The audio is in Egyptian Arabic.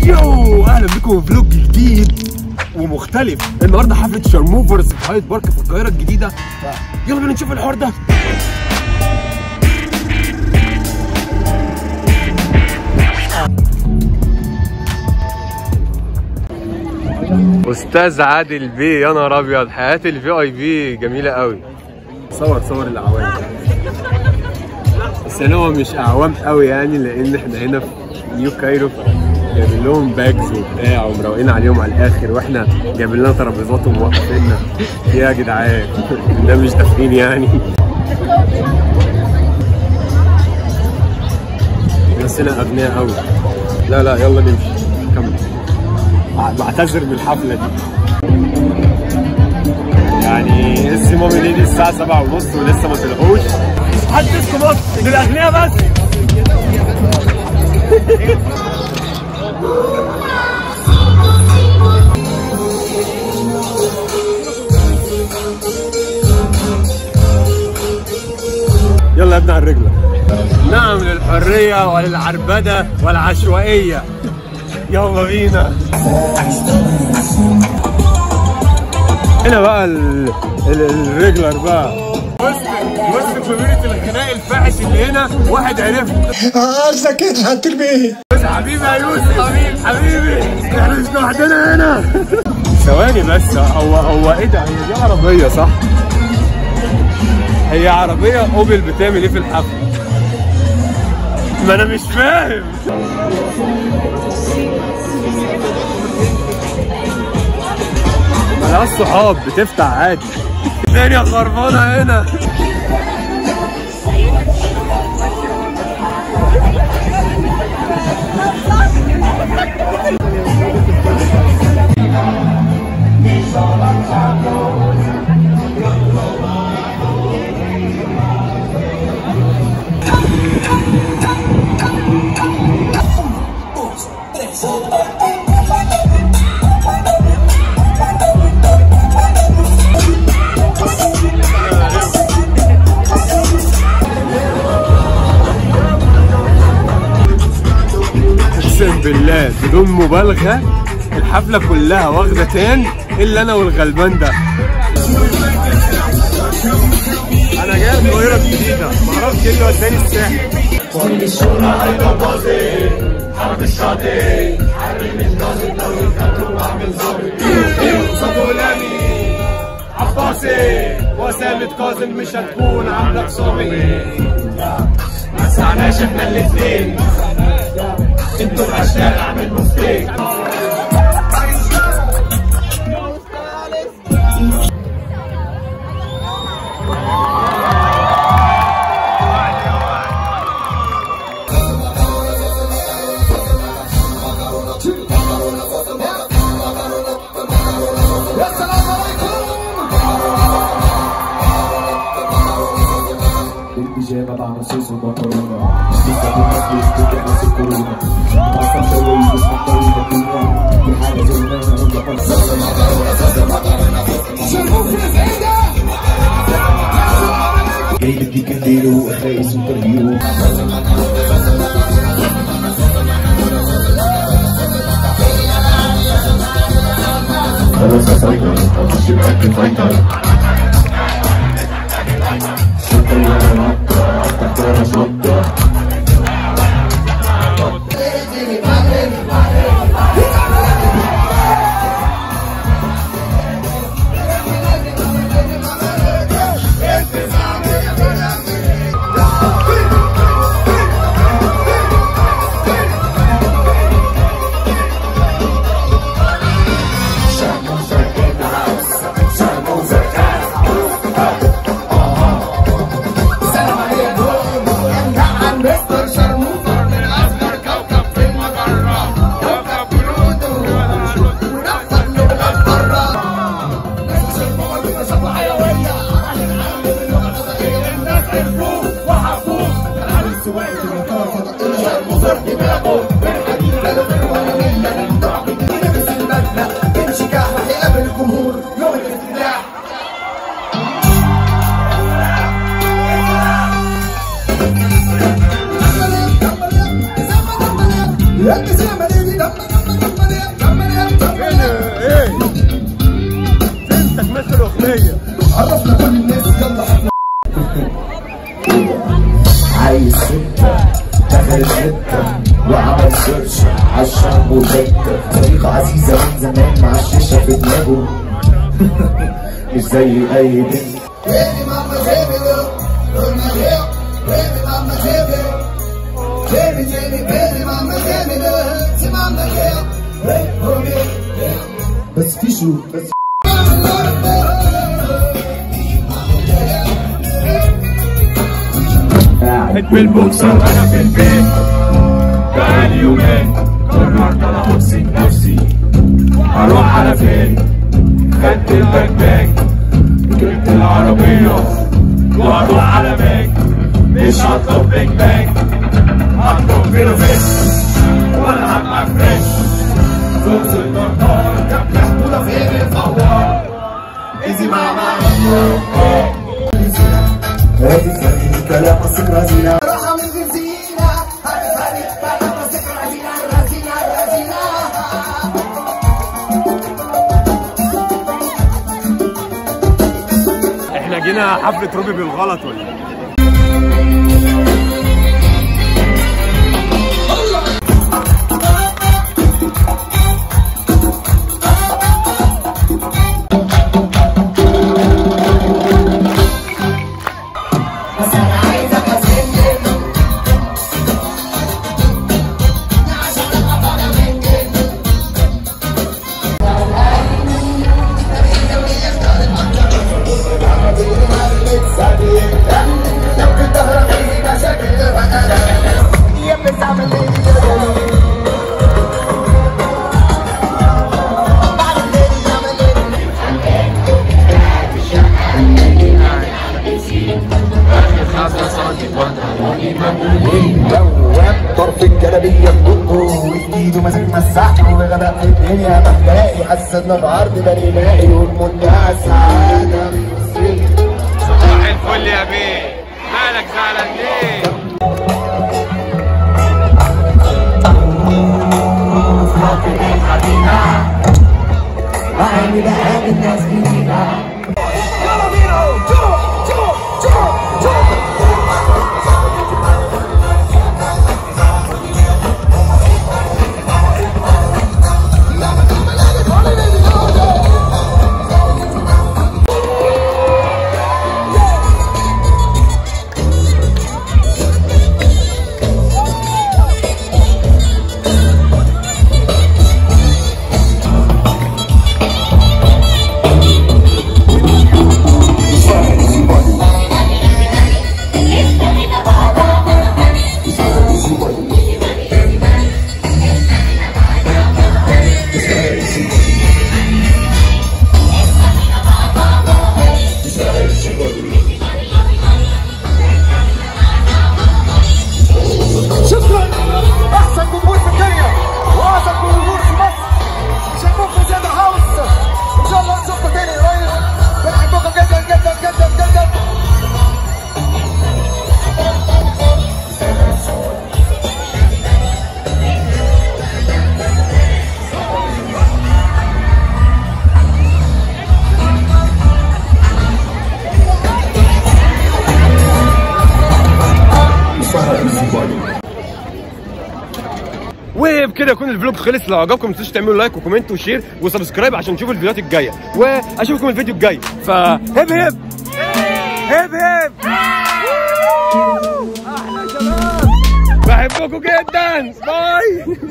يو اهلا بكم في فلوج جديد ومختلف النهارده حفله شارموفرز في هايد بارك في القاهره الجديده يلا بينا نشوف الحوار ده استاذ عادل بيه يا نهار ابيض حياه الفي اي بي جميله قوي صور صور الاعوام بس هو مش اعوام قوي يعني لان احنا هنا في نيو كايرو جايبين لهم باجز وبتاع ومروقين عليهم على الاخر واحنا جايبين لنا ترابيزات وموقفيننا يا جدعان ده مش دافعين يعني بس هنا اغنياء قوي لا لا يلا نمشي كمل بعتذر من الحفله دي يعني اسمي مامي ليدي الساعه 7 ونص ولسه ما طلعوش حد اسمه بص دول اغنياء بس يلا يا ابني على الرجلة نعم للحرية وللعربدة والعشوائية يلا بينا هنا بقى ال... ال... الريجلر بقى وسط وسط كوميونتي الغناء الفاحش اللي هنا واحد عرفه قصدك ايه حط البيه حبيبي يا يوسف حبيبي حبيبي احنا مش لوحدنا هنا ثواني بس هو هو ايه ده هي دي عربيه صح؟ هي عربيه اوبل بتعمل ايه في الحفله؟ ما انا مش فاهم ملهاش صحاب بتفتح عادي الدنيا خربانه هنا اقسم بالله بدون مبالغه الحفله كلها واخده تان الا انا والغلبان ده انا جاي القاهره جديده معرفش ايه اللي وداني الساحل عباسي وسامة كاظم مش هتكون عاملة صامي ما سعناش احنا الاتنين انتوا الاشياء اعمل مستيك البيجامة بعمل صوص ومكرونة لسه كنا في بتحبس الكورونا أصلا شوي بس مطولة الدنيا دي حاجة زمان ولا جاي بدي كنديرو اخلاقي سوبر هيرو خلاص يا سايكل هخش معاك فايتر شكرا يا نطة افتح كده شطة Let me see my lady, فين ايه فين تكملة الاغنية عرفنا كل الناس يلا احنا عايز ستة دخل ستة وعمل سيرش عالشام وجدة طريقة عزيزة من زمان مع الشيشة في دماغه مش زي أي بنت Baby mama baby look, look my hip. Baby mama baby. Baby baby baby mama baby look, see mama hip. Hey, oh yeah. بس في شو بس قاعد بالبوكسر انا في البيت بقالي يومين قررت انا امسك نفسي هروح على فين خدت الباك باك جبت العربية وهروح على باك مش هطلب بيج باك هطلب فيروفيت ولا هبقى فريش فوز النهار كان محطوطة في الفوار ايزي ماما هذه كلام أصل رزينة روح من الزينة. هاري هاري هاري رزينة رزينة رزينة رزينة. احنا جينا حفلة روبي بالغلط ولا ايه؟ بس أنا عايزك أسلم. عشان أبقى أنا منك. دوام طرف الجلابية ببقه وفي ايده ماسك مساح وغرق في الدنيا محتاقي حاسس ان الارض بني مائي والمنتهى سعادة صباح الفل يا بيه مالك زعلان ليه؟ شكرا احسن جمهور في الدنيا واعظم جمهور في مصر شكوكم زي هاوس ان شاء الله نشوفكم تاني قريب بنحبكم جدا جدا جدا جدا وبكده يكون الفلوج خلص لو عجبكم ما تنسوش تعملوا لايك وكومنت وشير وسبسكرايب عشان تشوفوا الفيديوهات الجايه واشوفكم الفيديو الجاي فهب هب هب هب احلى شباب بحبكم جدا باي